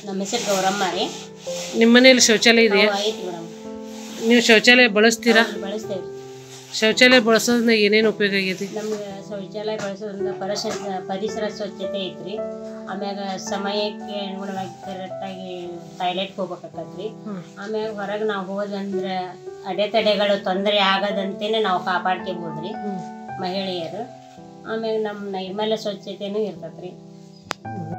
ನಮ್ಮ ಹೆಸರು ಗೌರಮ್ಮ ರೀ ನಿಮ್ಮ ಮನೇಲಿ ಶೌಚಾಲಯ ಇದೆಯಾ ನಾವು ಐತಿ ಮೇಡಮ್ ನೀವು ಶೌಚಾಲಯ ಬಳಸ್ತೀರಾ ಬಳಸ್ತೇವೆ ಶೌಚಾಲಯ ಬಳಸೋದ್ರಿಂದ ಏನೇನು ಉಪಯೋಗ ಆಗೈತಿ ನಮ್ಗೆ ಶೌಚಾಲಯ ಬಳಸೋದ್ರಿಂದ ಪರಿಸ ಪರಿಸರ ಸ್ವಚ್ಛತೆ ಐತ್ರಿ ಆಮ್ಯಾಗ ಸಮಯಕ್ಕೆ ಅನುಗುಣವಾಗಿ ಕರೆಕ್ಟಾಗಿ ಟಾಯ್ಲೆಟ್ಗೆ ಹೋಗ್ಬೇಕಾಕತ್ರಿ ಹ್ಮ್. ಆಮ್ಯಾಗ ಹೊರಗೆ ನಾವು ಹೋದಂದ್ರೆ ಅಡೆತಡೆಗಳು ತೊಂದರೆ ಆಗದಂತೆಯೇ ನಾವು ಕಾಪಾಡ್ಕೋಬೋದ್ರಿ ಹ್ಮ್. ಮಹಿಳೆಯರು ಆಮ್ಯಾಗ ನಮ್ಮ ನೈರ್ಮಲ್ಯ ಸ್ವಚ್ಛತೆನೂ ಇರ್ತೈತ್ರಿ